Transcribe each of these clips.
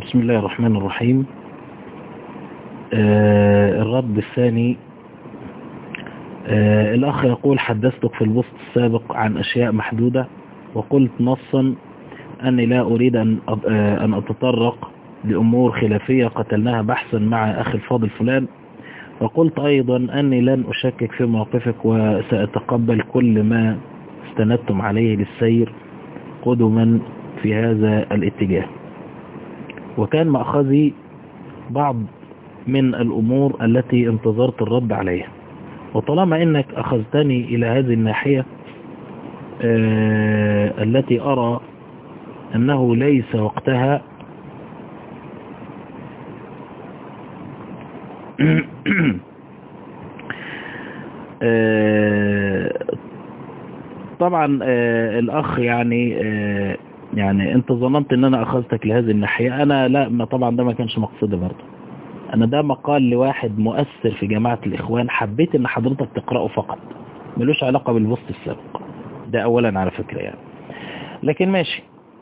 بسم الله الرحمن الرحيم آه الرد الثاني آه الأخ يقول حدثتك في البسط السابق عن أشياء محدودة وقلت نصا أني لا أريد أن آه أن أتطرق لأمور خلافية قتلناها بحثا مع أخي الفاضل فلان وقلت أيضا أني لن أشكك في موقفك وسأتقبل كل ما استندتم عليه للسير قدما في هذا الاتجاه وكان مأخذي بعض من الأمور التي انتظرت الرد عليها وطالما أنك أخذتني إلى هذه الناحية آه التي أرى أنه ليس وقتها آه طبعا آه الأخ يعني آه يعني انت ظننت ان انا اخذتك لهذه الناحية انا لا ما طبعا ده ما كانش مقصودي برضه انا ده مقال لواحد مؤثر في جماعة الاخوان حبيت ان حضرتك تقرأه فقط ملوش علاقة بالبوست السابق ده اولا على فكرة يعني لكن ماشي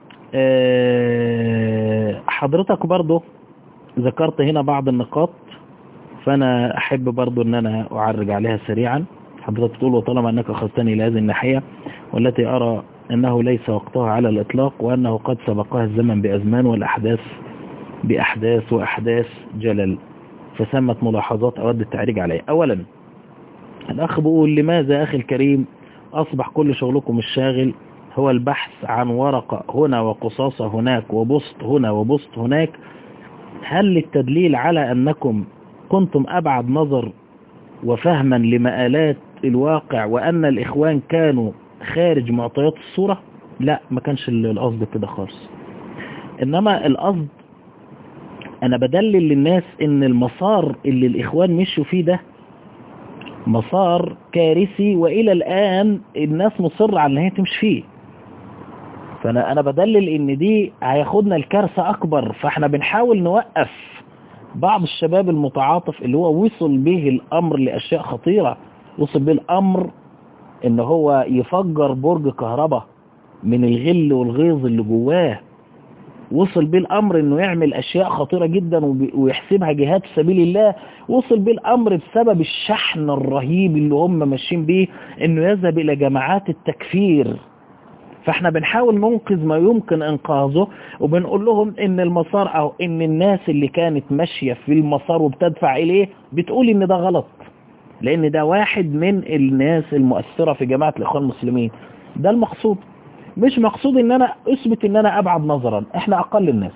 أه حضرتك برضه ذكرت هنا بعض النقاط فانا احب برضه ان انا اعرج عليها سريعا حضرتك تقول وطالما انك اخذتني لهذه الناحية والتي ارى أنه ليس وقتها على الإطلاق وأنه قد سبقها الزمن بأزمان والأحداث بأحداث وأحداث جلل فسمت ملاحظات أود التعريج عليها أولا الأخ بيقول لماذا أخي الكريم أصبح كل شغلكم الشاغل هو البحث عن ورقة هنا وقصاصة هناك وبسط هنا وبسط هناك هل للتدليل على أنكم كنتم أبعد نظر وفهما لمآلات الواقع وأن الإخوان كانوا خارج معطيات الصورة لا ما كانش القصد كده خالص انما القصد انا بدلل للناس ان المسار اللي الاخوان مشوا فيه ده مسار كارثي والى الان الناس مصرة على ان هي تمشي فيه فانا انا بدلل ان دي هياخدنا الكارثة اكبر فاحنا بنحاول نوقف بعض الشباب المتعاطف اللي هو وصل به الامر لاشياء خطيرة وصل به الامر ان هو يفجر برج كهرباء من الغل والغيظ اللي جواه وصل بيه الامر انه يعمل اشياء خطيرة جدا ويحسبها جهاد في سبيل الله وصل بيه الامر بسبب الشحن الرهيب اللي هم ماشيين بيه انه يذهب الى جماعات التكفير فاحنا بنحاول ننقذ ما يمكن انقاذه وبنقول لهم ان المسار او ان الناس اللي كانت ماشية في المسار وبتدفع اليه بتقول ان ده غلط لان ده واحد من الناس المؤثرة في جماعة الاخوان المسلمين ده المقصود مش مقصود ان انا اثبت ان انا ابعد نظرا احنا اقل الناس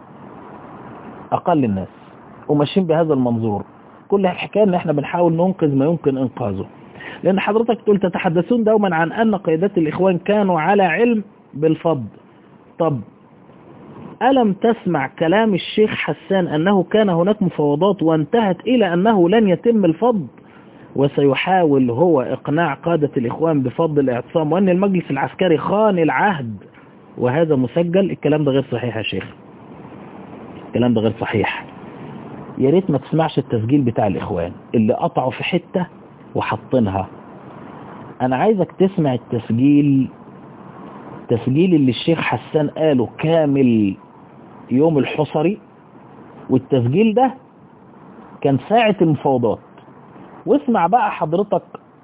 اقل الناس وماشيين بهذا المنظور كل الحكاية ان احنا بنحاول ننقذ ما يمكن انقاذه لان حضرتك تقول تتحدثون دوما عن ان قيادات الاخوان كانوا على علم بالفضل طب ألم تسمع كلام الشيخ حسان أنه كان هناك مفاوضات وانتهت إلى أنه لن يتم الفضل وسيحاول هو إقناع قادة الإخوان بفضل الاعتصام وأن المجلس العسكري خان العهد وهذا مسجل الكلام ده غير صحيح يا شيخ الكلام ده غير صحيح يا ريت ما تسمعش التسجيل بتاع الإخوان اللي قطعوا في حتة وحطنها أنا عايزك تسمع التسجيل التسجيل اللي الشيخ حسان قاله كامل يوم الحصري والتسجيل ده كان ساعة المفاوضات واسمع بقى حضرتك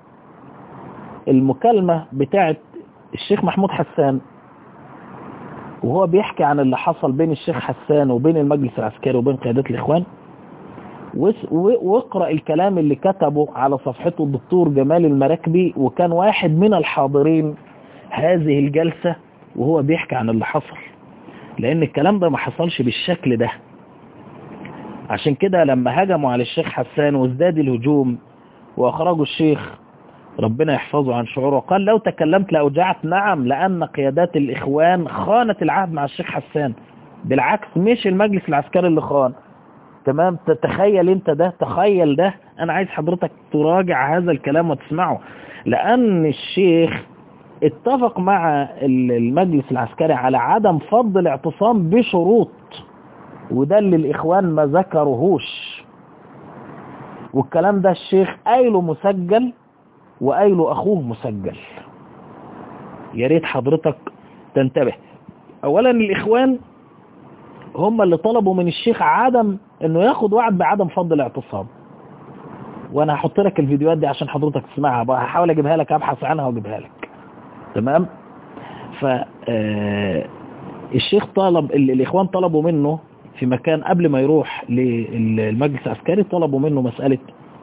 المكالمة بتاعت الشيخ محمود حسان وهو بيحكي عن اللي حصل بين الشيخ حسان وبين المجلس العسكري وبين قيادات الإخوان واقرأ الكلام اللي كتبه على صفحته الدكتور جمال المراكبي وكان واحد من الحاضرين هذه الجلسة وهو بيحكي عن اللي حصل لأن الكلام ده ما حصلش بالشكل ده عشان كده لما هجموا على الشيخ حسان وازداد الهجوم واخرجوا الشيخ ربنا يحفظه عن شعوره قال لو تكلمت لأوجعت نعم لأن قيادات الإخوان خانت العهد مع الشيخ حسان بالعكس مش المجلس العسكري اللي خان تمام تتخيل انت ده تخيل ده انا عايز حضرتك تراجع هذا الكلام وتسمعه لأن الشيخ اتفق مع المجلس العسكري على عدم فض الاعتصام بشروط وده اللي الإخوان ما ذكرهوش والكلام ده الشيخ قايله مسجل وقايله أخوه مسجل يا ريت حضرتك تنتبه أولا الإخوان هم اللي طلبوا من الشيخ عدم انه ياخد وعد بعدم فضل الاعتصام وانا هحط لك الفيديوهات دي عشان حضرتك تسمعها بقى هحاول اجيبها لك ابحث عنها واجيبها لك تمام ف الشيخ طلب الاخوان طلبوا منه في مكان قبل ما يروح للمجلس العسكري طلبوا منه مسألة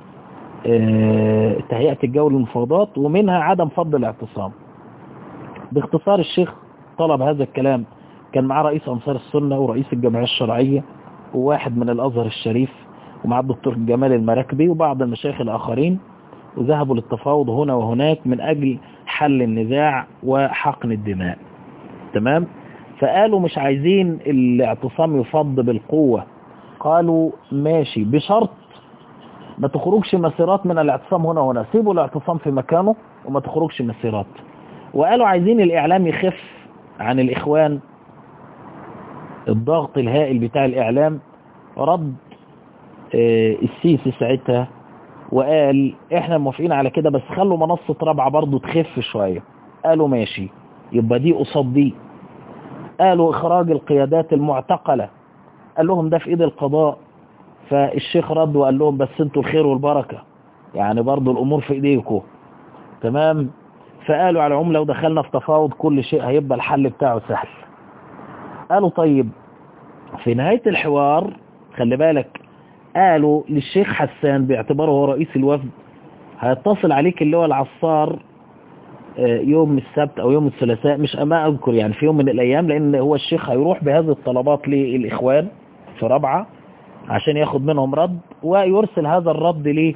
تهيئة الجو للمفاوضات ومنها عدم فضل الاعتصام باختصار الشيخ طلب هذا الكلام كان معاه رئيس أنصار السنة ورئيس الجمعية الشرعية وواحد من الأزهر الشريف ومع الدكتور جمال المراكبي وبعض المشايخ الآخرين وذهبوا للتفاوض هنا وهناك من أجل حل النزاع وحقن الدماء تمام فقالوا مش عايزين الاعتصام يفض بالقوة قالوا ماشي بشرط ما تخرجش مسيرات من الاعتصام هنا وهنا سيبوا الاعتصام في مكانه وما تخرجش مسيرات وقالوا عايزين الإعلام يخف عن الإخوان الضغط الهائل بتاع الإعلام رد السيسي ساعتها وقال احنا موافقين على كده بس خلوا منصة رابعة برضو تخف شوية قالوا ماشي يبقى دي قصاد دي قالوا اخراج القيادات المعتقلة قال لهم ده في ايد القضاء فالشيخ رد وقال لهم بس انتوا الخير والبركة يعني برضو الامور في ايديكم تمام فقالوا على العموم لو دخلنا في تفاوض كل شيء هيبقى الحل بتاعه سهل قالوا طيب في نهاية الحوار خلي بالك قالوا للشيخ حسان باعتباره هو رئيس الوفد هيتصل عليك اللي هو العصار يوم السبت او يوم الثلاثاء مش ما اذكر يعني في يوم من الايام لان هو الشيخ هيروح بهذه الطلبات للاخوان في رابعه عشان ياخد منهم رد ويرسل هذا الرد ل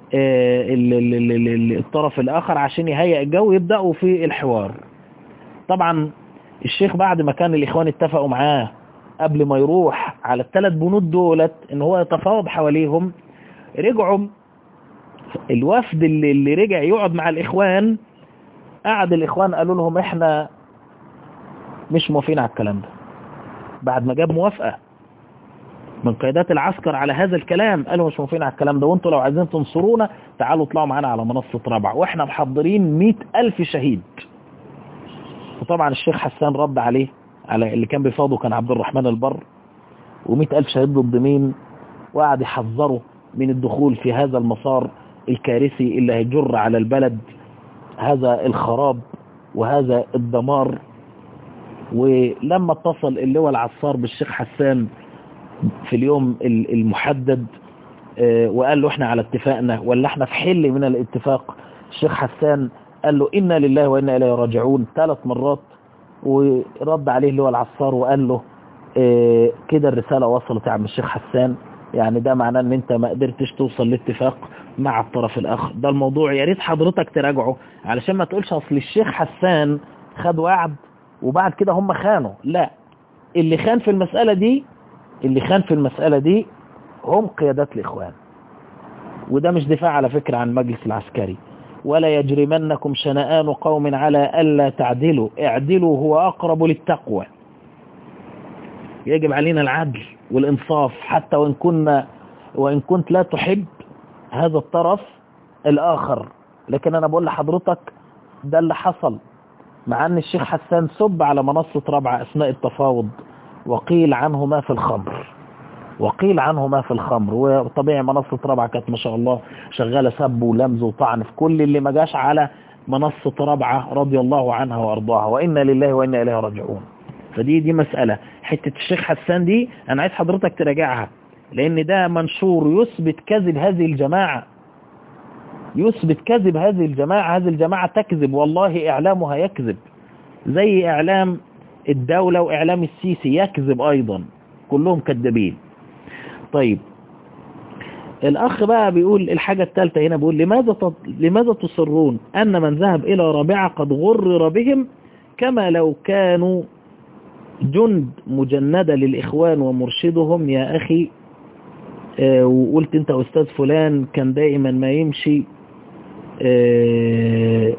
الطرف الاخر عشان يهيئ الجو يبداوا في الحوار طبعا الشيخ بعد ما كان الاخوان اتفقوا معاه قبل ما يروح على الثلاث بنود دولت ان هو يتفاوض حواليهم رجعوا الوفد اللي, اللي رجع يقعد مع الاخوان قعد الاخوان قالوا لهم احنا مش موافقين على الكلام ده بعد ما جاب موافقة من قيادات العسكر على هذا الكلام قالوا مش موافقين على الكلام ده وانتوا لو عايزين تنصرونا تعالوا اطلعوا معانا على منصة رابعة واحنا محضرين مئة الف شهيد وطبعا الشيخ حسان رد عليه على اللي كان بيفاضه كان عبد الرحمن البر ومئة ألف شهيد ضد مين وقعد يحذره من الدخول في هذا المسار الكارثي اللي هيجر على البلد هذا الخراب وهذا الدمار ولما اتصل اللواء العصار بالشيخ حسان في اليوم المحدد وقال له احنا على اتفاقنا ولا احنا في حل من الاتفاق الشيخ حسان قال له إنا لله وإنا إليه راجعون ثلاث مرات ورد عليه اللي هو العصار وقال له اه كده الرسالة وصلت يا عم الشيخ حسان يعني ده معناه ان انت ما قدرتش توصل لاتفاق مع الطرف الاخر ده الموضوع يا ريت حضرتك تراجعه علشان ما تقولش اصل الشيخ حسان خد وعد وبعد كده هم خانوا لا اللي خان في المسألة دي اللي خان في المسألة دي هم قيادات الاخوان وده مش دفاع على فكرة عن المجلس العسكري ولا يجرمنكم شنآن قوم على ألا تعدلوا اعدلوا هو أقرب للتقوى يجب علينا العدل والإنصاف حتى وإن كنا وإن كنت لا تحب هذا الطرف الآخر لكن أنا بقول لحضرتك ده اللي حصل مع أن الشيخ حسان سب على منصة رابعة أثناء التفاوض وقيل عنه ما في الخمر وقيل عنه ما في الخمر وطبيعي منصة رابعة كانت ما شاء الله شغالة سب ولمز وطعن في كل اللي ما جاش على منصة رابعة رضي الله عنها وارضاها وإنا لله وإنا إليه راجعون فدي دي مسألة حتة الشيخ حسان دي أنا عايز حضرتك تراجعها لأن ده منشور يثبت كذب هذه الجماعة يثبت كذب هذه الجماعة هذه الجماعة تكذب والله إعلامها يكذب زي إعلام الدولة وإعلام السيسي يكذب أيضا كلهم كذابين طيب الأخ بقى بيقول الحاجة الثالثة هنا بيقول لماذا لماذا تصرون أن من ذهب إلى رابعة قد غرر بهم كما لو كانوا جند مجندة للإخوان ومرشدهم يا أخي آه وقلت أنت أستاذ فلان كان دائما ما يمشي آه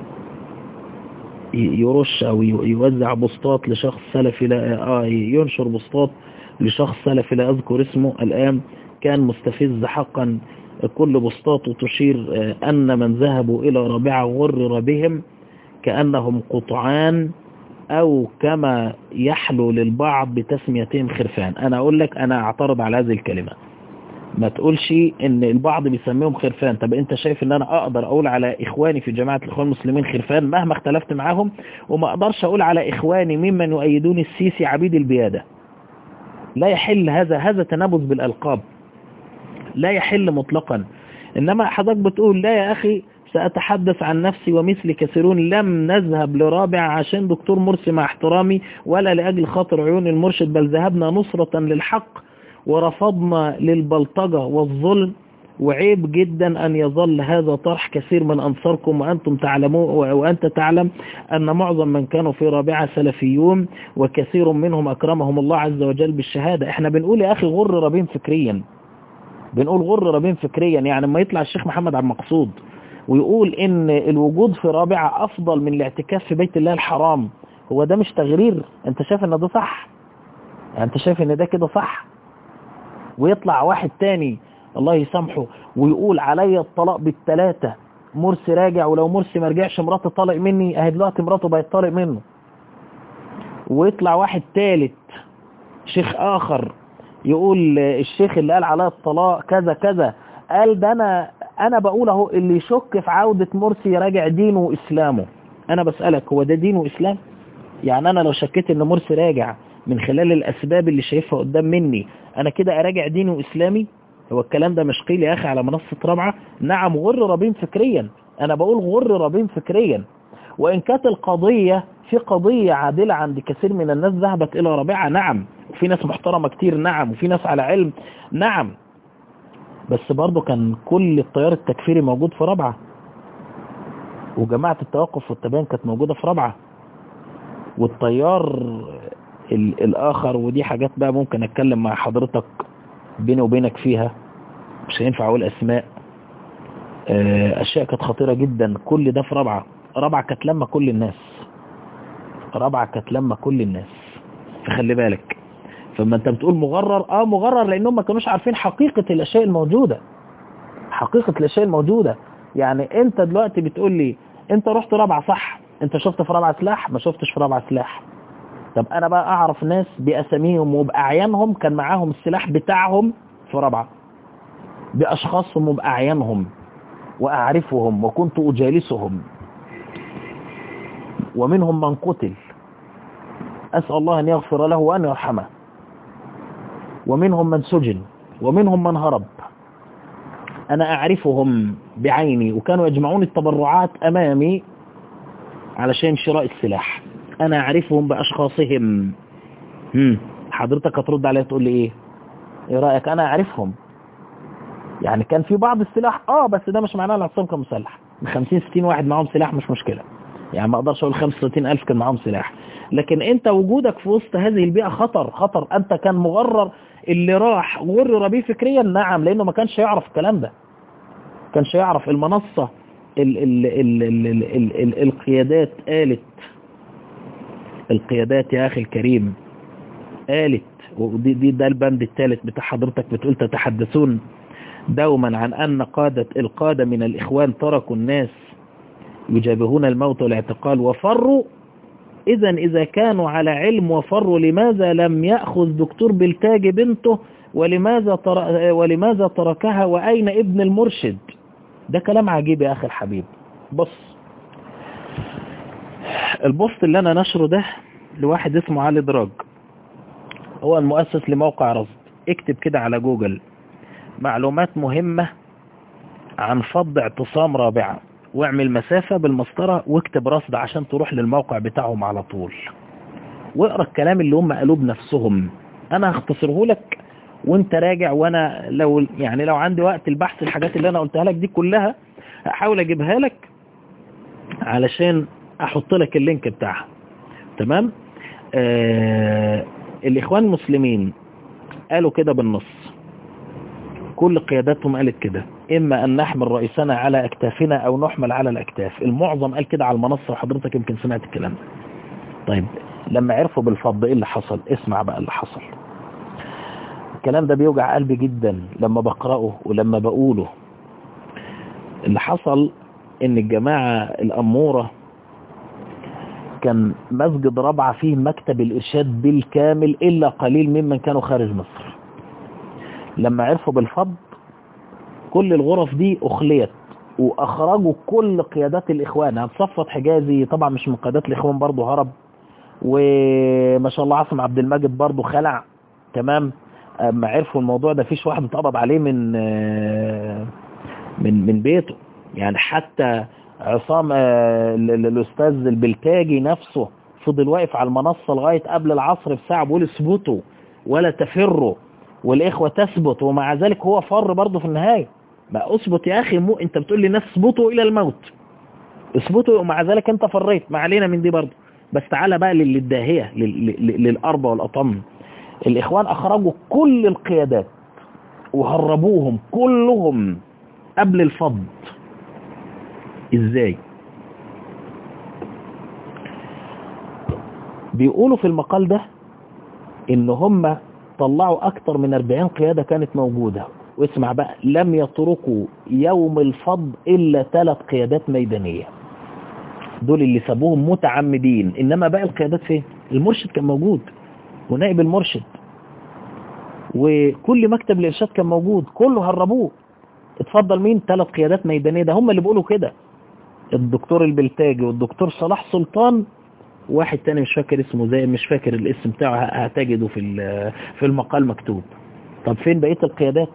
يرش أو يوزع بسطات لشخص سلفي لا آه ينشر بسطات لشخص سلفي لا أذكر اسمه الآن كان مستفز حقا كل بسطاته تشير أن من ذهبوا إلى رابعة غرر بهم كأنهم قطعان أو كما يحلو للبعض بتسميتهم خرفان أنا أقول لك أنا أعترض على هذه الكلمة ما تقولش ان البعض بيسميهم خرفان طب انت شايف ان انا اقدر اقول على اخواني في جماعة الاخوان المسلمين خرفان مهما اختلفت معاهم وما اقدرش اقول على اخواني ممن يؤيدون السيسي عبيد البيادة لا يحل هذا هذا تنابز بالالقاب لا يحل مطلقا انما حضرتك بتقول لا يا اخي سأتحدث عن نفسي ومثل كثيرون لم نذهب لرابع عشان دكتور مرسي مع احترامي ولا لأجل خاطر عيون المرشد بل ذهبنا نصرة للحق ورفضنا للبلطجة والظلم وعيب جدا أن يظل هذا طرح كثير من أنصاركم وأنتم تعلمون وأنت تعلم أن معظم من كانوا في رابعة سلفيون وكثير منهم أكرمهم الله عز وجل بالشهادة احنا بنقول يا أخي غر ربين فكريا بنقول غر ربين فكريا يعني ما يطلع الشيخ محمد عبد المقصود ويقول ان الوجود في رابعة افضل من الاعتكاف في بيت الله الحرام هو ده مش تغرير انت شايف ان ده صح يعني انت شايف ان ده كده صح ويطلع واحد تاني الله يسامحه ويقول عليا الطلاق بالثلاثة مرسي راجع ولو مرسي ما رجعش مراته طالق مني اهي دلوقتي مراته بقت طالق منه ويطلع واحد ثالث شيخ اخر يقول الشيخ اللي قال عليا الطلاق كذا كذا قال ده انا انا بقول اهو اللي يشك في عودة مرسي يراجع دينه واسلامه انا بسألك هو ده دين واسلام يعني انا لو شكيت ان مرسي راجع من خلال الاسباب اللي شايفها قدام مني انا كده اراجع ديني واسلامي هو الكلام ده مش قيل يا اخي على منصة رابعة نعم غر ربين فكريا انا بقول غر ربين فكريا وان كانت القضية في قضية عادلة عند كثير من الناس ذهبت الى رابعة نعم وفي ناس محترمة كتير نعم وفي ناس على علم نعم بس برضه كان كل التيار التكفيري موجود في رابعة وجماعة التوقف والتبين كانت موجودة في رابعة والتيار الآخر ودي حاجات بقى ممكن أتكلم مع حضرتك بيني وبينك فيها مش هينفع أقول أسماء أشياء كانت خطيرة جدا كل ده في رابعة رابعة كانت لما كل الناس رابعة كانت لما كل الناس فخلي بالك فما انت بتقول مغرر اه مغرر لانهم ما كانوش عارفين حقيقة الاشياء الموجودة حقيقة الاشياء الموجودة يعني انت دلوقتي بتقول لي انت رحت رابعة صح انت شفت في رابعة سلاح ما شفتش في رابعة سلاح طب انا بقى اعرف ناس باساميهم وباعيانهم كان معاهم السلاح بتاعهم في رابعة باشخاصهم وباعيانهم واعرفهم وكنت اجالسهم ومنهم من قتل اسال الله ان يغفر له وان يرحمه ومنهم من سجن ومنهم من هرب أنا أعرفهم بعيني وكانوا يجمعون التبرعات أمامي علشان شراء السلاح أنا أعرفهم بأشخاصهم هم. حضرتك هترد عليها تقول لي إيه إيه رأيك أنا أعرفهم يعني كان في بعض السلاح آه بس ده مش معناه العصام كان مسلح من 50 60 واحد معاهم سلاح مش مشكلة يعني ما أقدرش أقول 65 ألف كان معاهم سلاح لكن أنت وجودك في وسط هذه البيئة خطر خطر أنت كان مغرر اللي راح غر بيه فكريا نعم لانه ما كانش يعرف الكلام ده كانش يعرف المنصة ال ال ال ال ال ال ال القيادات قالت القيادات يا اخي الكريم قالت ودي دي ده البند الثالث بتاع حضرتك بتقول تتحدثون دوما عن ان قادة القادة من الاخوان تركوا الناس يجابهون الموت والاعتقال وفروا إذا إذا كانوا على علم وفروا لماذا لم يأخذ دكتور بلتاج بنته ولماذا, تر... ولماذا تركها وأين ابن المرشد ده كلام عجيب يا أخي الحبيب بص البوست اللي أنا نشره ده لواحد اسمه علي دراج هو المؤسس لموقع رصد اكتب كده على جوجل معلومات مهمة عن فض اعتصام رابعة واعمل مسافة بالمسطرة واكتب رصد عشان تروح للموقع بتاعهم على طول واقرا الكلام اللي هم قالوه بنفسهم انا هختصره لك وانت راجع وانا لو يعني لو عندي وقت البحث الحاجات اللي انا قلتها لك دي كلها هحاول اجيبها لك علشان احط لك اللينك بتاعها تمام آه الاخوان المسلمين قالوا كده بالنص كل قياداتهم قالت كده إما أن نحمل رئيسنا على أكتافنا أو نحمل على الأكتاف المعظم قال كده على المنصة وحضرتك يمكن سمعت الكلام ده طيب لما عرفوا بالفض إيه اللي حصل اسمع بقى اللي حصل الكلام ده بيوجع قلبي جدا لما بقرأه ولما بقوله اللي حصل ان الجماعة الأمورة كان مسجد رابعة فيه مكتب الإرشاد بالكامل إلا قليل ممن كانوا خارج مصر لما عرفوا بالفض كل الغرف دي أخليت وأخرجوا كل قيادات الإخوان هتصفت حجازي طبعا مش من قيادات الإخوان برضه هرب وما شاء الله عاصم عبد المجيد برضه خلع تمام اما عرفوا الموضوع ده فيش واحد اتقبض عليه من من من بيته يعني حتى عصام الاستاذ البلتاجي نفسه فضل واقف على المنصة لغاية قبل العصر بساعة بيقول اثبتوا ولا تفروا والإخوة تثبت ومع ذلك هو فر برضه في النهاية بقى اثبت يا أخي مو انت بتقول للناس اثبتوا إلى الموت اثبتوا ومع ذلك انت فريت ما علينا من دي برضه بس تعالى بقى للداهية للأربع والأطم الإخوان أخرجوا كل القيادات وهربوهم كلهم قبل الفض ازاي بيقولوا في المقال ده ان هم طلعوا اكتر من 40 قيادة كانت موجودة واسمع بقى لم يتركوا يوم الفض الا ثلاث قيادات ميدانية دول اللي سابوهم متعمدين انما باقي القيادات فين المرشد كان موجود ونائب المرشد وكل مكتب الارشاد كان موجود كله هربوه اتفضل مين ثلاث قيادات ميدانية ده هم اللي بيقولوا كده الدكتور البلتاجي والدكتور صلاح سلطان واحد تاني مش فاكر اسمه زي مش فاكر الاسم بتاعه هتجده في في المقال مكتوب طب فين بقية القيادات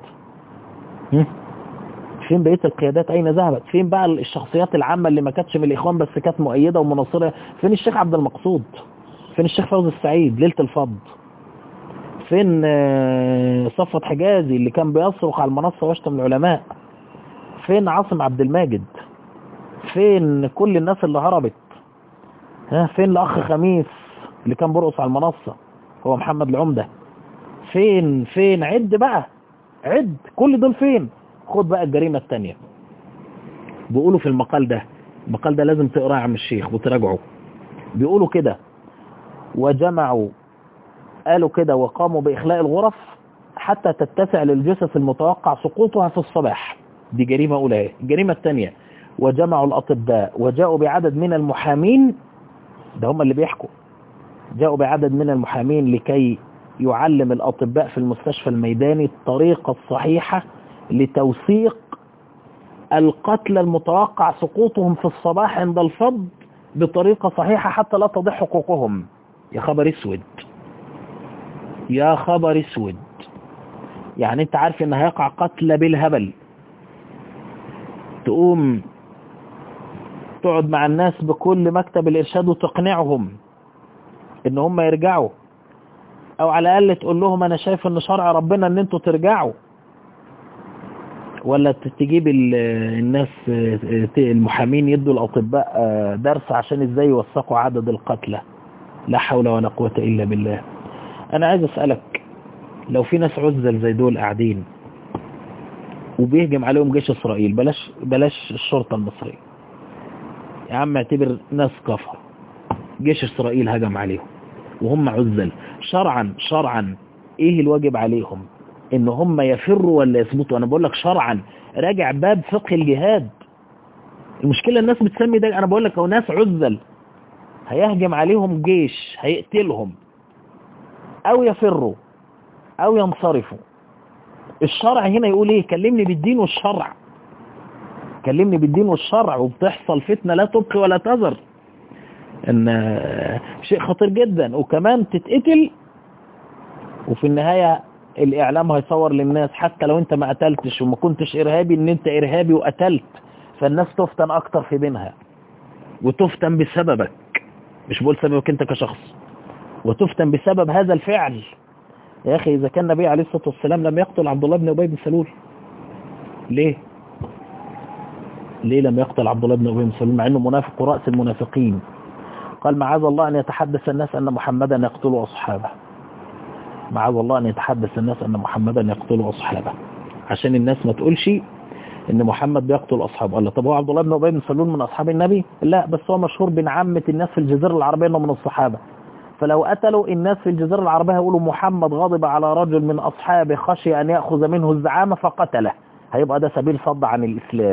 فين بقية القيادات اين ذهبت فين بقى الشخصيات العامة اللي ما كانتش من الاخوان بس كانت مؤيدة ومناصرة فين الشيخ عبد المقصود فين الشيخ فوزي السعيد ليلة الفض فين صفت حجازي اللي كان بيصرخ على المنصة ويشتم العلماء فين عاصم عبد الماجد فين كل الناس اللي هربت ها فين الاخ خميس اللي كان بيرقص على المنصة هو محمد العمدة فين فين عد بقى عد كل دول فين خد بقى الجريمة التانية بيقولوا في المقال ده المقال ده لازم تقراه يا عم الشيخ وتراجعه بيقولوا كده وجمعوا قالوا كده وقاموا بإخلاء الغرف حتى تتسع للجثث المتوقع سقوطها في الصباح دي جريمة أولى الجريمة الثانية وجمعوا الأطباء وجاءوا بعدد من المحامين ده هم اللي بيحكوا جاءوا بعدد من المحامين لكي يعلم الأطباء في المستشفى الميداني الطريقة الصحيحة لتوثيق القتلى المتوقع سقوطهم في الصباح عند الفض بطريقة صحيحة حتى لا تضيع حقوقهم يا خبر اسود يا خبر اسود يعني انت عارف ان هيقع قتلى بالهبل تقوم تقعد مع الناس بكل مكتب الارشاد وتقنعهم ان هم يرجعوا او على الاقل تقول لهم انا شايف ان شرع ربنا ان انتوا ترجعوا ولا تجيب الناس المحامين يدوا الاطباء درس عشان ازاي يوثقوا عدد القتلى لا حول ولا قوة الا بالله انا عايز اسألك لو في ناس عزل زي دول قاعدين وبيهجم عليهم جيش اسرائيل بلاش بلاش الشرطة المصرية يا عم اعتبر ناس كفر جيش اسرائيل هجم عليهم وهم عزل شرعا شرعا ايه الواجب عليهم ان هم يفروا ولا يثبتوا انا بقول لك شرعا راجع باب فقه الجهاد المشكلة الناس بتسمي ده انا بقول لك هو ناس عزل هيهجم عليهم جيش هيقتلهم او يفروا او ينصرفوا الشرع هنا يقول ايه كلمني بالدين والشرع كلمني بالدين والشرع وبتحصل فتنة لا تبقي ولا تذر ان شيء خطير جدا وكمان تتقتل وفي النهاية الاعلام هيصور للناس حتى لو انت ما قتلتش وما كنتش ارهابي ان انت ارهابي وقتلت فالناس تفتن اكتر في بينها وتفتن بسببك مش بقول سببك انت كشخص وتفتن بسبب هذا الفعل يا اخي اذا كان النبي عليه الصلاة والسلام لم يقتل عبد الله بن ابي بن سلول ليه ليه لم يقتل عبد الله بن ابي بن سلول مع انه منافق ورأس المنافقين قال معاذ الله ان يتحدث الناس ان محمدا يقتل اصحابه معاذ الله ان يتحدث الناس ان محمدا يقتل اصحابه عشان الناس ما تقولش ان محمد بيقتل اصحابه قال طب هو عبد الله بن ابي بن سلول من اصحاب النبي لا بس هو مشهور بين عامه الناس في الجزيره العربيه انه من الصحابه فلو قتلوا الناس في الجزيره العربيه هيقولوا محمد غضب على رجل من اصحابه خشي ان ياخذ منه الزعامه فقتله هيبقى ده سبيل صد عن الاسلام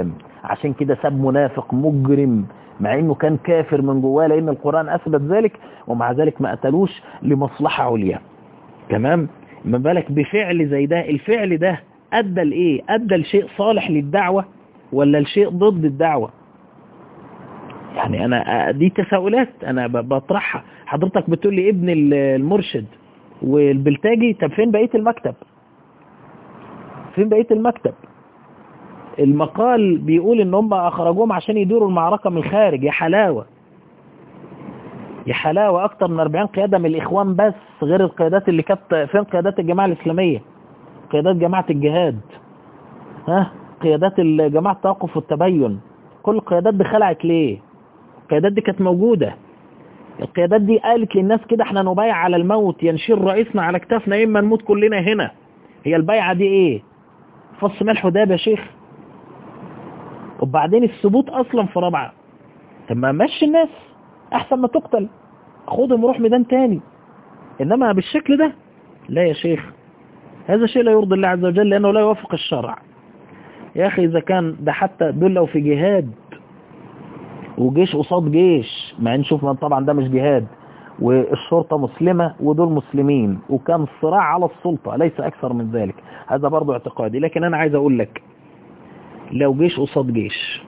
عشان كده ساب منافق مجرم مع انه كان كافر من جواه لان القرآن اثبت ذلك ومع ذلك ما قتلوش لمصلحة عليا تمام ما بالك بفعل زي ده الفعل ده ادى لايه ادى لشيء صالح للدعوة ولا لشيء ضد الدعوة يعني انا دي تساؤلات انا بطرحها حضرتك بتقول لي ابن المرشد والبلتاجي طب فين بقية المكتب فين بقية المكتب المقال بيقول ان هم اخرجوهم عشان يدوروا المعركة من الخارج يا حلاوة يا حلاوة اكتر من 40 قيادة من الاخوان بس غير القيادات اللي كانت فين قيادات الجماعة الاسلامية قيادات جماعة الجهاد ها قيادات جماعة التوقف والتبين كل القيادات دي خلعت ليه القيادات دي كانت موجودة القيادات دي قالت للناس كده احنا نبايع على الموت ينشير رئيسنا على كتافنا اما نموت كلنا هنا هي البيعة دي ايه فص ملح وداب يا شيخ وبعدين الثبوت اصلا في رابعة طب ما مشي الناس احسن ما تقتل خدهم وروح ميدان تاني انما بالشكل ده لا يا شيخ هذا شيء لا يرضي الله عز وجل لانه لا يوافق الشرع يا اخي اذا كان ده حتى دول لو في جهاد وجيش قصاد جيش مع ان شوف طبعا ده مش جهاد والشرطة مسلمة ودول مسلمين وكان صراع على السلطة ليس أكثر من ذلك هذا برضو اعتقادي لكن أنا عايز أقول لك لو جيش قصاد جيش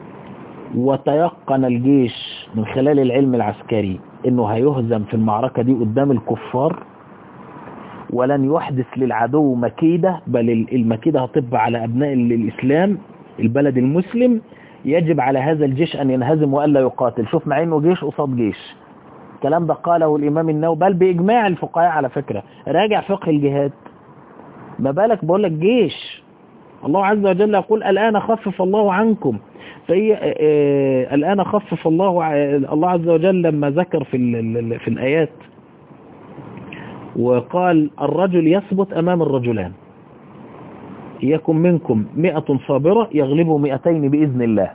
وتيقن الجيش من خلال العلم العسكري انه هيهزم في المعركة دي قدام الكفار ولن يحدث للعدو مكيدة بل المكيدة هتبقى على أبناء الإسلام البلد المسلم يجب على هذا الجيش أن ينهزم وألا يقاتل شوف مع أنه جيش قصاد جيش الكلام ده قاله الإمام النووي بل بإجماع الفقهاء على فكرة راجع فقه الجهاد ما بالك بقول لك جيش الله عز وجل يقول الآن خفف الله عنكم فهي آه الآن خفف الله الله عز وجل لما ذكر في في الآيات وقال الرجل يثبت أمام الرجلان يكن منكم مئة صابرة يغلبوا مئتين بإذن الله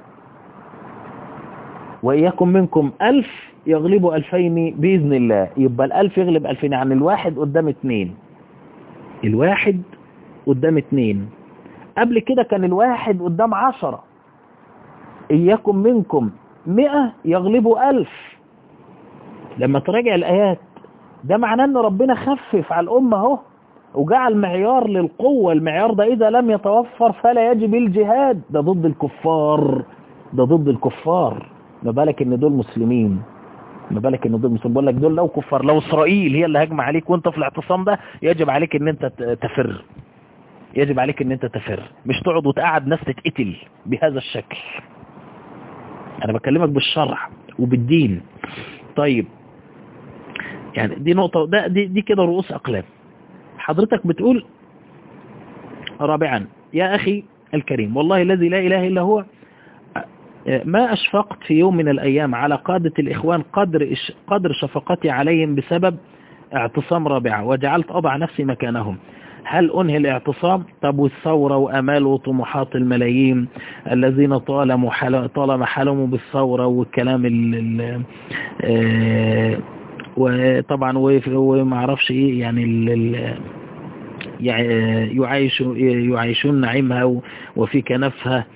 وإياكم منكم ألف يغلبوا ألفين بإذن الله يبقى الألف يغلب ألفين يعني الواحد قدام اتنين الواحد قدام اتنين قبل كده كان الواحد قدام عشرة إياكم منكم مئة يغلبوا ألف لما تراجع الآيات ده معناه ان ربنا خفف على الأمة اهو وجعل معيار للقوة المعيار ده إذا لم يتوفر فلا يجب الجهاد ده ضد الكفار ده ضد الكفار ما بالك ان دول مسلمين ما بالك ان دول مسلمين بقول لك دول لو كفار لو اسرائيل هي اللي هجم عليك وانت في الاعتصام ده يجب عليك ان انت تفر يجب عليك ان انت تفر مش تقعد وتقعد ناس تتقتل بهذا الشكل انا بكلمك بالشرع وبالدين طيب يعني دي نقطة ده دي, دي كده رؤوس أقلام حضرتك بتقول رابعا يا أخي الكريم والله الذي لا إله إلا هو ما أشفقت في يوم من الأيام على قادة الإخوان قدر, قدر شفقتي عليهم بسبب اعتصام رابعة وجعلت أضع نفسي مكانهم هل أنهي الاعتصام طب والثورة وأمال وطموحات الملايين الذين طالما طالما حلموا بالثورة والكلام ال ال وطبعا وما اعرفش ايه يعني ال يعيش يعيشون نعيمها وفي كنفها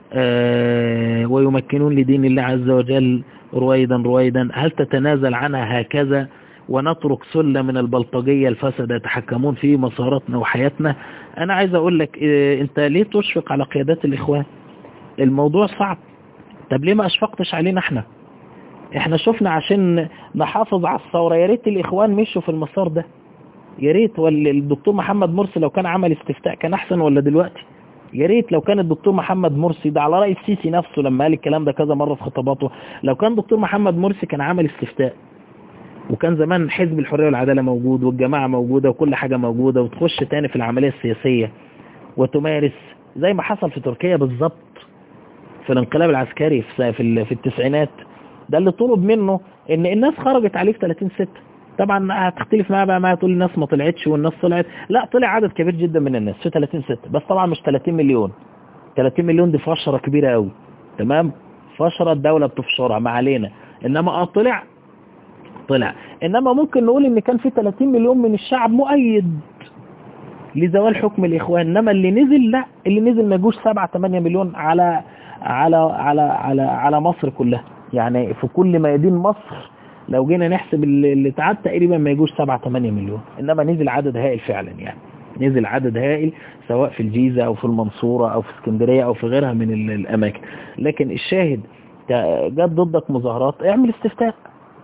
ويمكنون لدين الله عز وجل رويدا رويدا هل تتنازل عنها هكذا ونترك سلة من البلطجية الفسدة يتحكمون في مساراتنا وحياتنا انا عايز اقول لك انت ليه تشفق على قيادات الاخوان الموضوع صعب طب ليه ما اشفقتش علينا احنا احنا شفنا عشان نحافظ على الثورة يا ريت الاخوان مشوا في المسار ده يا ريت ولا الدكتور محمد مرسي لو كان عمل استفتاء كان احسن ولا دلوقتي يا ريت لو كان الدكتور محمد مرسي ده على رأي السيسي نفسه لما قال الكلام ده كذا مرة في خطاباته لو كان دكتور محمد مرسي كان عمل استفتاء وكان زمان حزب الحرية والعدالة موجود والجماعة موجودة وكل حاجة موجودة وتخش تاني في العملية السياسية وتمارس زي ما حصل في تركيا بالظبط في الانقلاب العسكري في في التسعينات ده اللي طلب منه ان الناس خرجت عليه في 30 6 طبعا هتختلف معايا بقى معايا تقول الناس ما طلعتش والناس طلعت لا طلع عدد كبير جدا من الناس في 30 6 بس طبعا مش 30 مليون 30 مليون دي فشرة كبيرة قوي تمام فشرة الدولة بتفشرها ما علينا انما اه طلع طلع انما ممكن نقول ان كان في 30 مليون من الشعب مؤيد لزوال حكم الاخوان انما اللي نزل لا اللي نزل ما يجوش 7 8 مليون على على على على على مصر كلها يعني في كل ميادين مصر لو جينا نحسب اللي اللي اتعاد تقريبا ما يجوش 7 8 مليون انما نزل عدد هائل فعلا يعني نزل عدد هائل سواء في الجيزة او في المنصورة او في اسكندرية او في غيرها من ال- الاماكن لكن الشاهد تا- جت ضدك مظاهرات اعمل استفتاء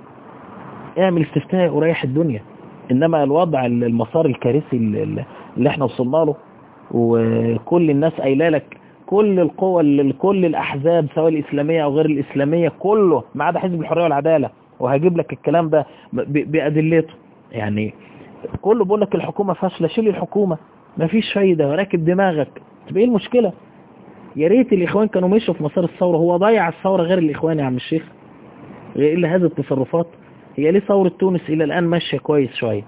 اعمل استفتاء وريح الدنيا انما الوضع ال- المسار الكارثي ال- اللي احنا وصلنا له وكل الناس قايله لك كل القوى ال- كل الاحزاب سواء الاسلاميه او غير الاسلاميه كله ما عدا حزب الحريه والعداله وهجيب لك الكلام ده ب- بادلته يعني كله بيقول لك الحكومه فاشله شيل الحكومه ما فيش فايده راكب دماغك طب ايه المشكله يا ريت الاخوان كانوا مشوا في مسار الثوره هو ضيع الثوره غير الاخوان يا عم الشيخ ايه الا هذه التصرفات هي ليه ثوره تونس الى الان ماشيه كويس شويه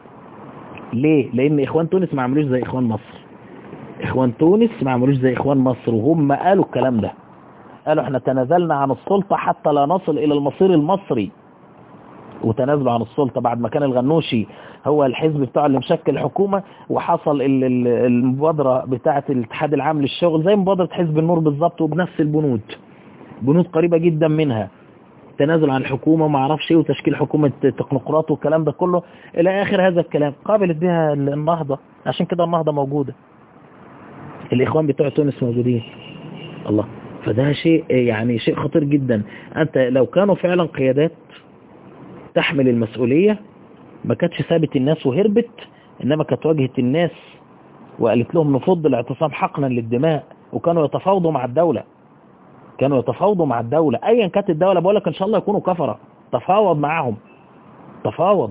ليه لان اخوان تونس ما عملوش زي اخوان مصر اخوان تونس ما عملوش زي اخوان مصر وهم قالوا الكلام ده قالوا احنا تنازلنا عن السلطة حتى لا نصل الى المصير المصري وتنازلوا عن السلطة بعد ما كان الغنوشي هو الحزب بتاعه اللي مشكل الحكومة وحصل ال- ال- المبادرة بتاعة الاتحاد العام للشغل زي مبادرة حزب النور بالظبط وبنفس البنود بنود قريبة جدا منها تنازل عن الحكومة ما اعرفش ايه وتشكيل حكومة تكنوقراط والكلام ده كله الى اخر هذا الكلام قابلت بها النهضة عشان كده النهضة موجودة الاخوان بتوع تونس موجودين الله فده شيء يعني شيء خطير جدا انت لو كانوا فعلا قيادات تحمل المسؤولية ما كانتش سابت الناس وهربت انما كانت واجهت الناس وقالت لهم نفض الاعتصام حقنا للدماء وكانوا يتفاوضوا مع الدولة كانوا يتفاوضوا مع الدولة ايا كانت الدولة بقول لك ان شاء الله يكونوا كفرة تفاوض معاهم تفاوض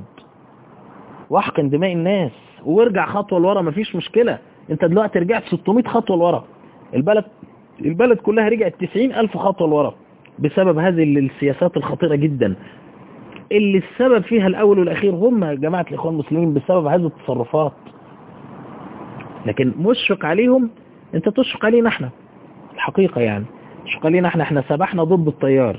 واحقن دماء الناس وارجع خطوة لورا مفيش مشكلة انت دلوقتي رجعت 600 خطوة لورا البلد البلد كلها رجعت 90 ألف خطوة لورا بسبب هذه السياسات الخطيرة جدا اللي السبب فيها الأول والأخير هم جماعة الإخوان المسلمين بسبب هذه التصرفات لكن مشفق عليهم انت تشفق علينا احنا الحقيقة يعني تشفق علينا احنا احنا سبحنا ضد التيار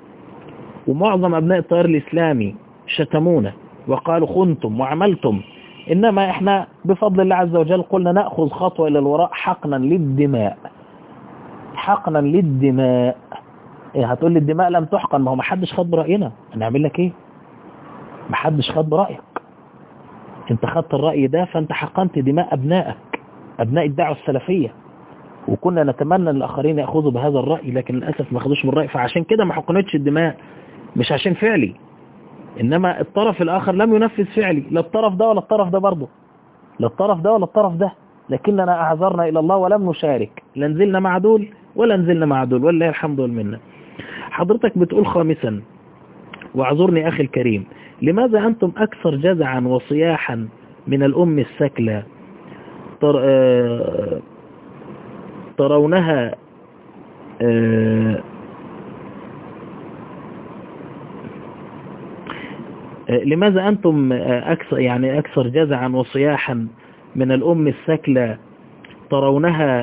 ومعظم أبناء التيار الإسلامي شتمونا وقالوا خنتم وعملتم إنما إحنا بفضل الله عز وجل قلنا نأخذ خطوة إلى الوراء حقنا للدماء حقنا للدماء إيه هتقول لي الدماء لم تحقن ما هو ما حدش خد برأينا هنعمل لك إيه ما حدش خد برأيك انت خدت الرأي ده فانت حقنت دماء أبنائك أبناء الدعوة السلفية وكنا نتمنى ان الآخرين يأخذوا بهذا الرأي لكن للأسف ما خدوش بالرأي فعشان كده ما حقنتش الدماء مش عشان فعلي إنما الطرف الآخر لم ينفذ فعلي لا الطرف ده ولا الطرف ده برضه لا الطرف ده ولا الطرف ده لكننا أعذرنا إلى الله ولم نشارك لا نزلنا مع دول ولا نزلنا مع دول ولله الحمد والمنة حضرتك بتقول خامسا واعذرني أخي الكريم لماذا أنتم أكثر جزعا وصياحا من الأم السكلة تر... آه... ترونها آه... لماذا أنتم أكثر يعني أكثر جزعا وصياحا من الأم السكلة ترونها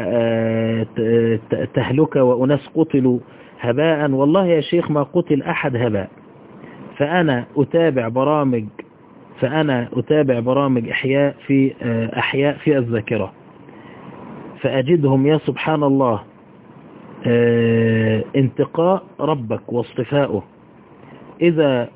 تهلك وأناس قتلوا هباء والله يا شيخ ما قتل أحد هباء فأنا أتابع برامج فأنا أتابع برامج إحياء في أحياء في الذاكرة فأجدهم يا سبحان الله انتقاء ربك واصطفاؤه إذا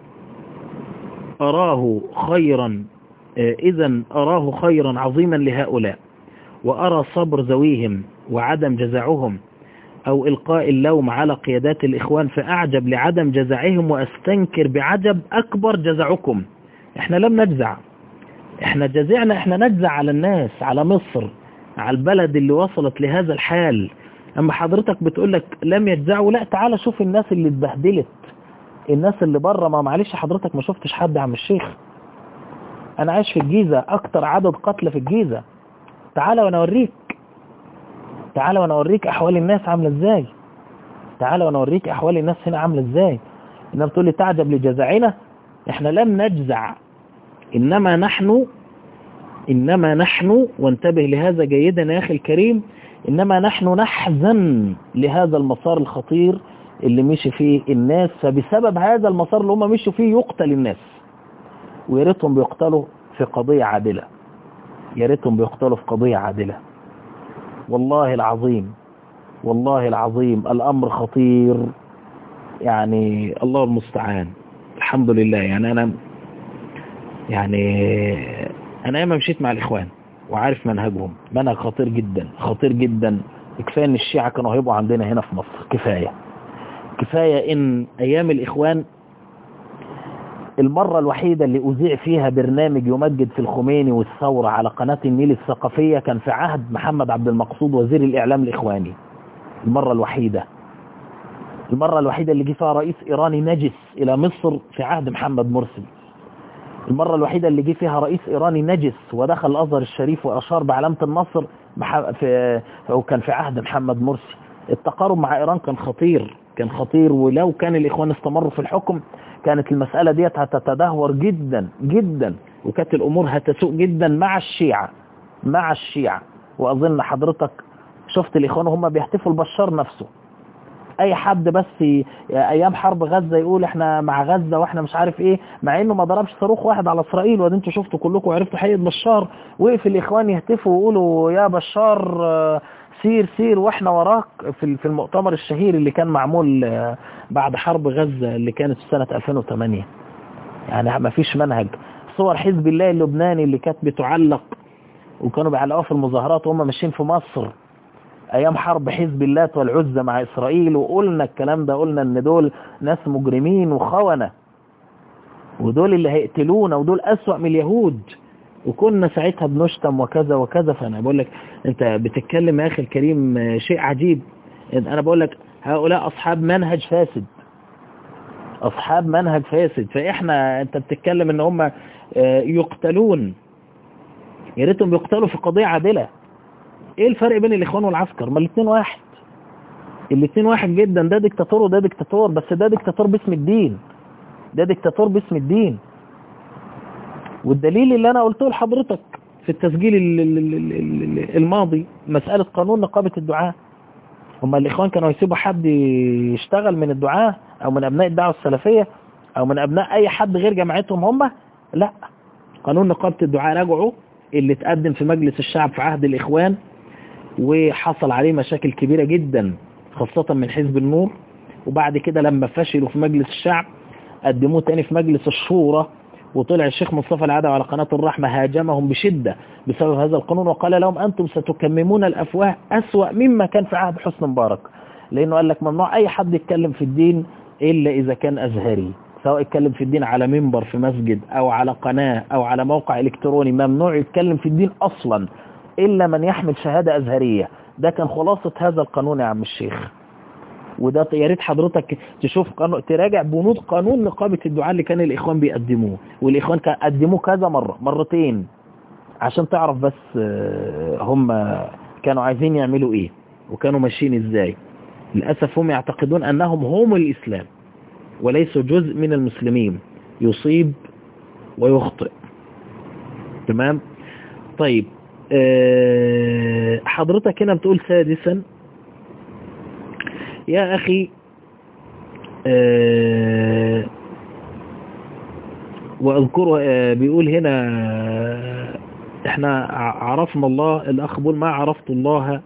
أراه خيرا إذا أراه خيرا عظيما لهؤلاء وأرى صبر ذويهم وعدم جزعهم أو إلقاء اللوم على قيادات الإخوان فأعجب لعدم جزعهم وأستنكر بعجب أكبر جزعكم إحنا لم نجزع إحنا جزعنا إحنا نجزع على الناس على مصر على البلد اللي وصلت لهذا الحال أما حضرتك بتقولك لم يجزعوا لا تعالى شوف الناس اللي اتبهدلت الناس اللي بره ما معلش حضرتك ما شفتش حد يا عم الشيخ انا عايش في الجيزة اكتر عدد قتل في الجيزة تعالى وانا اوريك تعالى وانا اوريك احوال الناس عاملة ازاي تعالى وانا اوريك احوال الناس هنا عاملة ازاي انما بتقول لي تعجب لجزعنا احنا لم نجزع انما نحن انما نحن وانتبه لهذا جيدا يا اخي الكريم انما نحن نحزن لهذا المسار الخطير اللي مشي فيه الناس فبسبب هذا المسار اللي هم مشوا فيه يقتل الناس ويا ريتهم بيقتلوا في قضية عادلة يا ريتهم بيقتلوا في قضية عادلة والله العظيم والله العظيم الأمر خطير يعني الله المستعان الحمد لله يعني أنا يعني أنا ياما مشيت مع الإخوان وعارف منهجهم منهج خطير جدا خطير جدا كفاية ان الشيعة كانوا هيبقوا عندنا هنا في مصر كفاية كفاية ان ايام الاخوان المرة الوحيدة اللي اذيع فيها برنامج يمجد في الخميني والثورة على قناة النيل الثقافية كان في عهد محمد عبد المقصود وزير الاعلام الاخواني المرة الوحيدة المرة الوحيدة اللي جه فيها رئيس ايراني نجس الى مصر في عهد محمد مرسي المرة الوحيدة اللي جه فيها رئيس ايراني نجس ودخل الازهر الشريف واشار بعلامة النصر في وكان في عهد محمد مرسي التقارب مع ايران كان خطير كان خطير ولو كان الاخوان استمروا في الحكم كانت المسألة ديت هتتدهور جدا جدا وكانت الامور هتسوء جدا مع الشيعة مع الشيعة واظن حضرتك شفت الاخوان وهم بيحتفوا البشار نفسه اي حد بس ايام حرب غزة يقول احنا مع غزة واحنا مش عارف ايه مع انه ما ضربش صاروخ واحد على اسرائيل وده انتوا شفتوا كلكم وعرفتوا حقيقة بشار وقف الاخوان يهتفوا ويقولوا يا بشار سير سير واحنا وراك في في المؤتمر الشهير اللي كان معمول بعد حرب غزة اللي كانت في سنة 2008 يعني ما فيش منهج صور حزب الله اللبناني اللي كانت بتعلق وكانوا بيعلقوها في المظاهرات وهم ماشيين في مصر ايام حرب حزب الله والعزة مع اسرائيل وقلنا الكلام ده قلنا ان دول ناس مجرمين وخونة ودول اللي هيقتلونا ودول اسوأ من اليهود وكنا ساعتها بنشتم وكذا وكذا فانا بقول لك انت بتتكلم يا اخي الكريم شيء عجيب انا بقول لك هؤلاء اصحاب منهج فاسد اصحاب منهج فاسد فاحنا انت بتتكلم ان هم يقتلون يا ريتهم يقتلوا في قضية عادلة ايه الفرق بين الاخوان والعسكر ما الاثنين واحد الاثنين واحد جدا ده ديكتاتور وده ديكتاتور بس ده ديكتاتور باسم الدين ده ديكتاتور باسم الدين والدليل اللي انا قلته لحضرتك في التسجيل الماضي مسألة قانون نقابة الدعاة هم الاخوان كانوا يسيبوا حد يشتغل من الدعاة او من ابناء الدعوة السلفية او من ابناء اي حد غير جماعتهم هم لا قانون نقابة الدعاة راجعوا اللي اتقدم في مجلس الشعب في عهد الاخوان وحصل عليه مشاكل كبيرة جدا خاصة من حزب النور وبعد كده لما فشلوا في مجلس الشعب قدموه تاني في مجلس الشورى وطلع الشيخ مصطفى العدوي على قناة الرحمة هاجمهم بشدة بسبب هذا القانون وقال لهم أنتم ستكممون الأفواه أسوأ مما كان في عهد حسن مبارك لأنه قال لك ممنوع أي حد يتكلم في الدين إلا إذا كان أزهري سواء يتكلم في الدين على منبر في مسجد أو على قناة أو على موقع إلكتروني ممنوع يتكلم في الدين أصلا إلا من يحمل شهادة أزهرية ده كان خلاصة هذا القانون يا عم الشيخ وده يا ريت حضرتك تشوف قانون تراجع بنود قانون نقابة الدعاء اللي كان الإخوان بيقدموه والإخوان قدموه كذا مرة مرتين عشان تعرف بس هم كانوا عايزين يعملوا إيه وكانوا ماشيين إزاي للأسف هم يعتقدون أنهم هم الإسلام وليسوا جزء من المسلمين يصيب ويخطئ تمام طيب حضرتك هنا بتقول سادسا يا أخي وأذكر بيقول هنا احنا عرفنا الله الأخ بيقول ما عرفت الله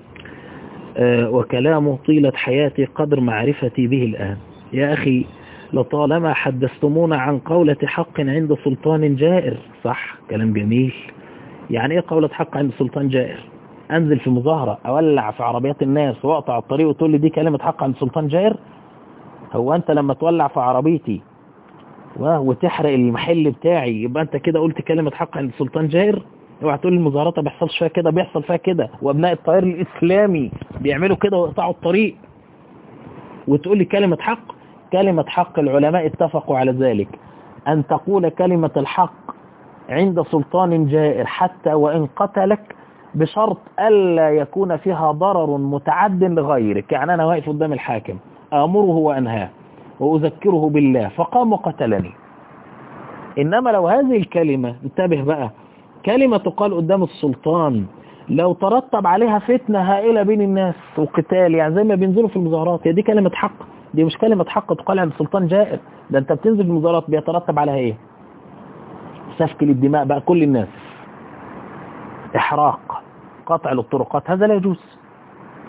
وكلامه طيلة حياتي قدر معرفتي به الآن يا أخي لطالما حدثتمونا عن قولة حق عند سلطان جائر صح كلام جميل يعني ايه قولة حق عند سلطان جائر انزل في مظاهرة اولع في عربيات الناس واقطع الطريق وتقول لي دي كلمة حق عند سلطان جائر هو انت لما تولع في عربيتي وتحرق المحل بتاعي يبقى انت كده قلت كلمة حق عند سلطان جائر اوعى تقول المظاهرات ما بيحصلش فيها كده بيحصل فيها كده وابناء التيار الاسلامي بيعملوا كده ويقطعوا الطريق وتقول لي كلمة حق كلمة حق العلماء اتفقوا على ذلك ان تقول كلمة الحق عند سلطان جائر حتى وإن قتلك بشرط ألا يكون فيها ضرر متعد لغيرك يعني أنا واقف قدام الحاكم آمره وأنهاه وأذكره بالله فقام وقتلني إنما لو هذه الكلمة انتبه بقى كلمة تقال قدام السلطان لو ترتب عليها فتنة هائلة بين الناس وقتال يعني زي ما بينزلوا في المظاهرات هي دي كلمة حق دي مش كلمة حق تقال عند السلطان جائر ده انت بتنزل في المظاهرات بيترتب عليها ايه سفك للدماء بقى كل الناس احراق قطع للطرقات هذا لا يجوز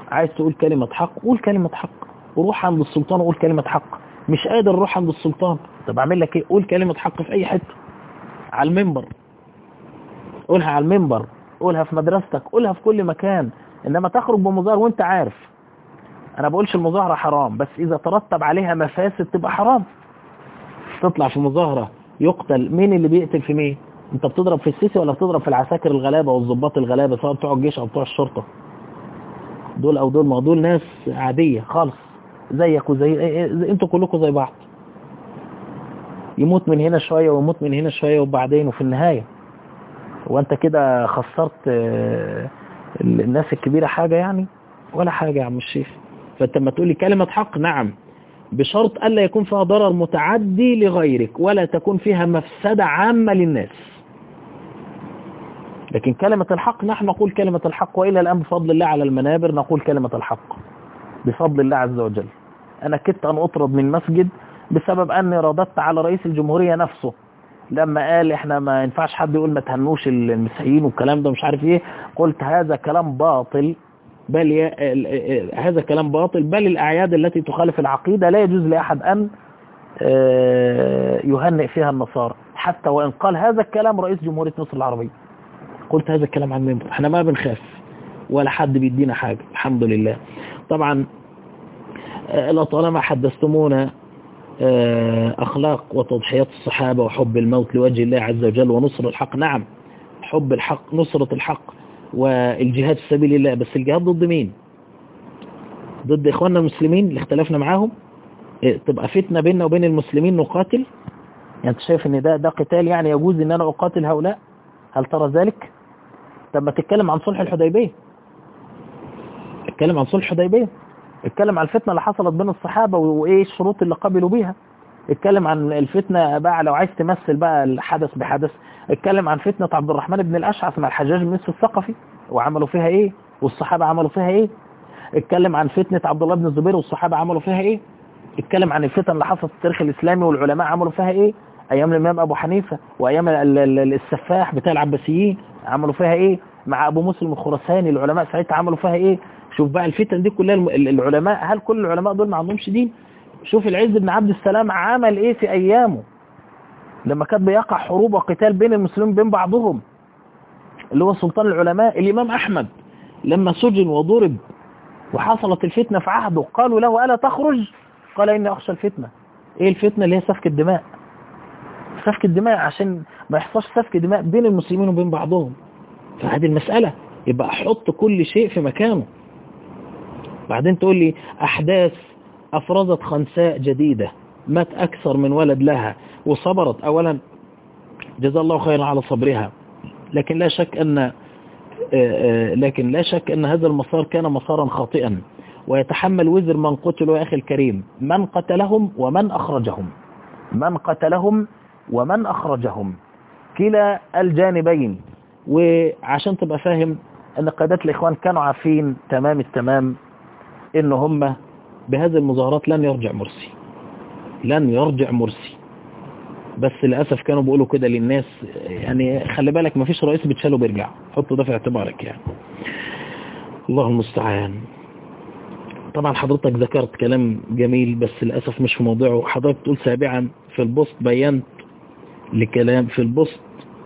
عايز تقول كلمة حق قول كلمة حق وروح عند السلطان وقول كلمة حق مش قادر روح عند السلطان طب اعمل لك ايه قول كلمة حق في اي حتة على المنبر قولها على المنبر قولها في مدرستك قولها في كل مكان انما تخرج بمظاهر وانت عارف انا بقولش المظاهرة حرام بس اذا ترتب عليها مفاسد تبقى حرام تطلع في مظاهرة يقتل مين اللي بيقتل في مين انت بتضرب في السيسي ولا بتضرب في العساكر الغلابة والضباط الغلابة سواء بتوع الجيش او بتوع الشرطة دول او دول ما دول ناس عادية خالص زيك وزي انتوا كلكم زي بعض يموت من هنا شوية ويموت من هنا شوية وبعدين وفي النهاية وانت كده خسرت الناس الكبيرة حاجة يعني ولا حاجة يا عم الشيخ فانت لما تقول لي كلمة حق نعم بشرط ألا يكون فيها ضرر متعدي لغيرك ولا تكون فيها مفسدة عامة للناس لكن كلمة الحق نحن نقول كلمة الحق وإلى الآن بفضل الله على المنابر نقول كلمة الحق بفضل الله عز وجل أنا كدت أن أطرد من مسجد بسبب أني رددت على رئيس الجمهورية نفسه لما قال احنا ما ينفعش حد يقول ما تهنوش المسيحيين والكلام ده مش عارف ايه قلت هذا كلام باطل بل ي... هذا كلام باطل بل الأعياد التي تخالف العقيدة لا يجوز لأحد أن يهنئ فيها النصارى حتى وإن قال هذا الكلام رئيس جمهورية مصر العربية قلت هذا الكلام عن المنبر احنا ما بنخاف ولا حد بيدينا حاجة الحمد لله طبعا لطالما حدثتمونا أخلاق وتضحيات الصحابة وحب الموت لوجه الله عز وجل ونصر الحق نعم حب الحق نصرة الحق والجهاد في سبيل الله بس الجهاد ضد مين ضد إخواننا المسلمين اللي اختلفنا معاهم تبقى فتنة بيننا وبين المسلمين نقاتل يعني انت شايف ان ده ده قتال يعني يجوز ان انا اقاتل هؤلاء هل ترى ذلك طب ما تتكلم عن صلح الحديبية اتكلم عن صلح الحديبية اتكلم عن الفتنة اللي حصلت بين الصحابة وايه الشروط اللي قبلوا بيها اتكلم عن الفتنة بقى لو عايز تمثل بقى الحدث بحدث اتكلم عن فتنة عبد الرحمن بن الأشعث مع الحجاج بن يوسف الثقفي وعملوا فيها ايه والصحابة عملوا فيها ايه اتكلم عن فتنة عبد الله بن الزبير والصحابة عملوا فيها ايه اتكلم عن الفتن اللي حصلت في التاريخ الإسلامي والعلماء عملوا فيها ايه ايام الامام ابو حنيفة وايام السفاح بتاع العباسيين عملوا فيها ايه مع ابو مسلم الخراساني العلماء ساعتها عملوا فيها ايه شوف بقى الفتن دي كلها العلماء هل كل العلماء دول ما عندهمش دين شوف العز بن عبد السلام عمل ايه في ايامه لما كان بيقع حروب وقتال بين المسلمين بين بعضهم اللي هو سلطان العلماء الامام احمد لما سجن وضرب وحصلت الفتنة في عهده قالوا له ألا تخرج قال إني أخشى الفتنة إيه الفتنة اللي هي سفك الدماء سفك الدماء عشان ما يحصلش سفك دماء بين المسلمين وبين بعضهم فهذه المسألة يبقى أحط كل شيء في مكانه بعدين تقول لي أحداث أفرزت خنساء جديدة مات أكثر من ولد لها وصبرت أولا جزا الله خيرا على صبرها لكن لا شك أن لكن لا شك أن هذا المسار كان مسارا خاطئا ويتحمل وزر من قتلوا يا أخي الكريم من قتلهم ومن أخرجهم من قتلهم ومن أخرجهم كلا الجانبين وعشان تبقى فاهم أن قادات الإخوان كانوا عارفين تمام التمام إن هم بهذه المظاهرات لن يرجع مرسي لن يرجع مرسي بس للأسف كانوا بيقولوا كده للناس يعني خلي بالك ما فيش رئيس بتشاله بيرجع حط ده في اعتبارك يعني الله المستعان طبعا حضرتك ذكرت كلام جميل بس للأسف مش في موضوعه حضرتك تقول سابعا في البوست بينت لكلام في البوست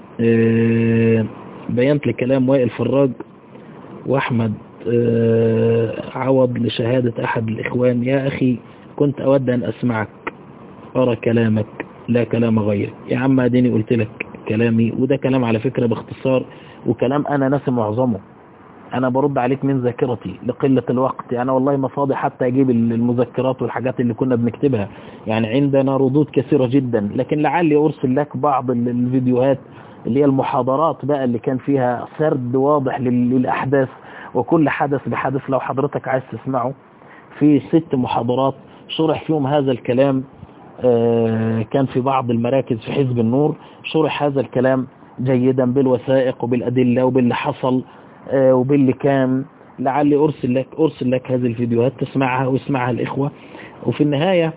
بينت لكلام وائل فراج وأحمد عوض لشهادة أحد الإخوان يا أخي كنت أود أن أسمعك أرى كلامك لا كلام غيرك يا عم اديني قلت لك كلامي وده كلام على فكرة باختصار وكلام أنا ناسي معظمه أنا برد عليك من ذاكرتي لقلة الوقت أنا والله ما فاضي حتى أجيب المذكرات والحاجات اللي كنا بنكتبها يعني عندنا ردود كثيرة جدا لكن لعلي أرسل لك بعض الفيديوهات اللي هي المحاضرات بقى اللي كان فيها سرد واضح للأحداث وكل حدث بحدث لو حضرتك عايز تسمعه في ست محاضرات شرح فيهم هذا الكلام كان في بعض المراكز في حزب النور شرح هذا الكلام جيدا بالوثائق وبالأدلة وباللي حصل وباللي كان لعلي أرسل لك أرسل لك هذه الفيديوهات تسمعها واسمعها الإخوة وفي النهاية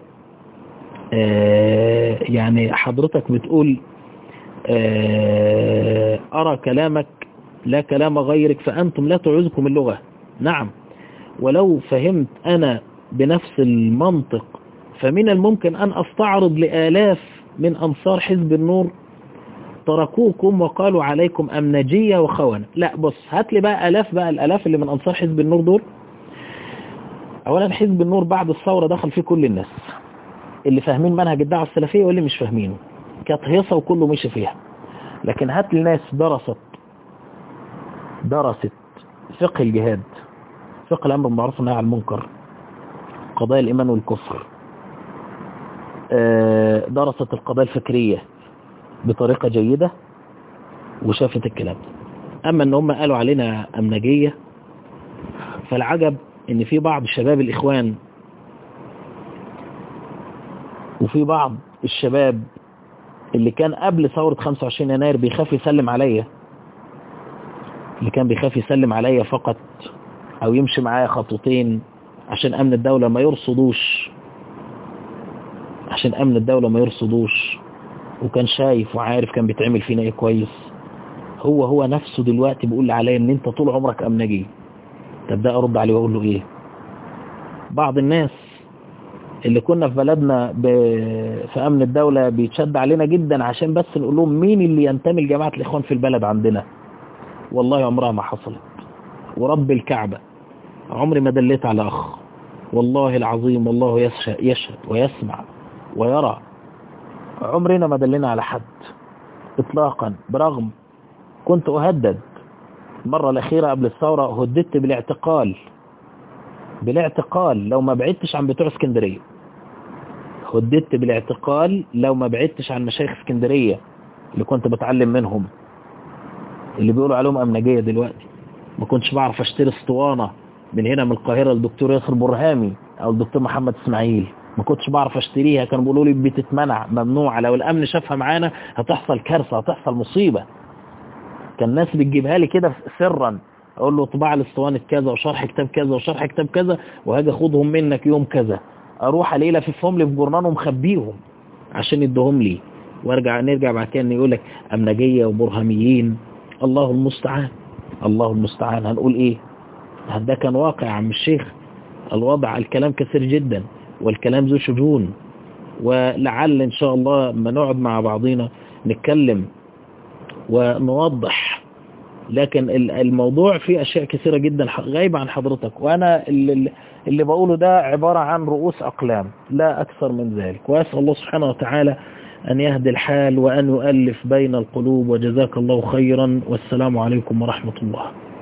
يعني حضرتك بتقول أرى كلامك لا كلام غيرك فأنتم لا تعوزكم اللغة نعم ولو فهمت أنا بنفس المنطق فمن الممكن أن أستعرض لآلاف من أنصار حزب النور تركوكم وقالوا عليكم أمنجية وخونة لا بص هات لي بقى ألاف بقى الألاف اللي من أنصار حزب النور دول أولا حزب النور بعد الثورة دخل فيه كل الناس اللي فاهمين منهج الدعوة السلفية واللي مش فاهمينه كانت هيصة وكله مشي فيها لكن هات لي ناس درست درست فقه الجهاد فقه الأمر بالمعروف والنهي عن المنكر قضايا الإيمان والكفر درست القضايا الفكرية بطريقة جيدة وشافت الكلام أما أن هم قالوا علينا أمنجية فالعجب أن في بعض شباب الإخوان وفي بعض الشباب اللي كان قبل ثورة 25 يناير بيخاف يسلم عليا اللي كان بيخاف يسلم عليا فقط أو يمشي معايا خطوتين عشان أمن الدولة ما يرصدوش عشان أمن الدولة ما يرصدوش وكان شايف وعارف كان بيتعمل فينا ايه كويس هو هو نفسه دلوقتي بيقول لي عليا ان انت طول عمرك امنجي طب ده ارد عليه واقول له ايه بعض الناس اللي كنا في بلدنا ب... في امن الدولة بيتشد علينا جدا عشان بس نقول لهم مين اللي ينتمي لجماعة الاخوان في البلد عندنا والله عمرها ما حصلت ورب الكعبة عمري ما دليت على اخ والله العظيم والله يشهد ويسمع ويرى عمرنا ما دلنا على حد اطلاقا برغم كنت اهدد المرة الاخيرة قبل الثورة هددت بالاعتقال بالاعتقال لو ما بعدتش عن بتوع اسكندرية هددت بالاعتقال لو ما بعدتش عن مشايخ اسكندرية اللي كنت بتعلم منهم اللي بيقولوا عليهم امنجية دلوقتي ما كنتش بعرف اشتري اسطوانة من هنا من القاهرة الدكتور ياسر برهامي او الدكتور محمد اسماعيل ما كنتش بعرف اشتريها كانوا بيقولوا لي بتتمنع ممنوعة لو الامن شافها معانا هتحصل كارثة هتحصل مصيبة كان الناس بتجيبها لي كده سرا اقول له طباع الاسطوانة كذا وشرح كتاب كذا وشرح كتاب كذا وهاجي اخدهم منك يوم كذا اروح الاقي لففهم لي في جورنان ومخبيهم عشان يدوهم لي وارجع نرجع بعد كده يقول لك امنجيه وبرهميين الله المستعان الله المستعان هنقول ايه ده كان واقع يا عم الشيخ الوضع الكلام كثير جدا والكلام ذو شجون ولعل ان شاء الله ما نقعد مع بعضينا نتكلم ونوضح لكن الموضوع فيه اشياء كثيرة جدا غايبة عن حضرتك وانا اللي, اللي بقوله ده عبارة عن رؤوس اقلام لا اكثر من ذلك واسأل الله سبحانه وتعالى ان يهدي الحال وان يؤلف بين القلوب وجزاك الله خيرا والسلام عليكم ورحمة الله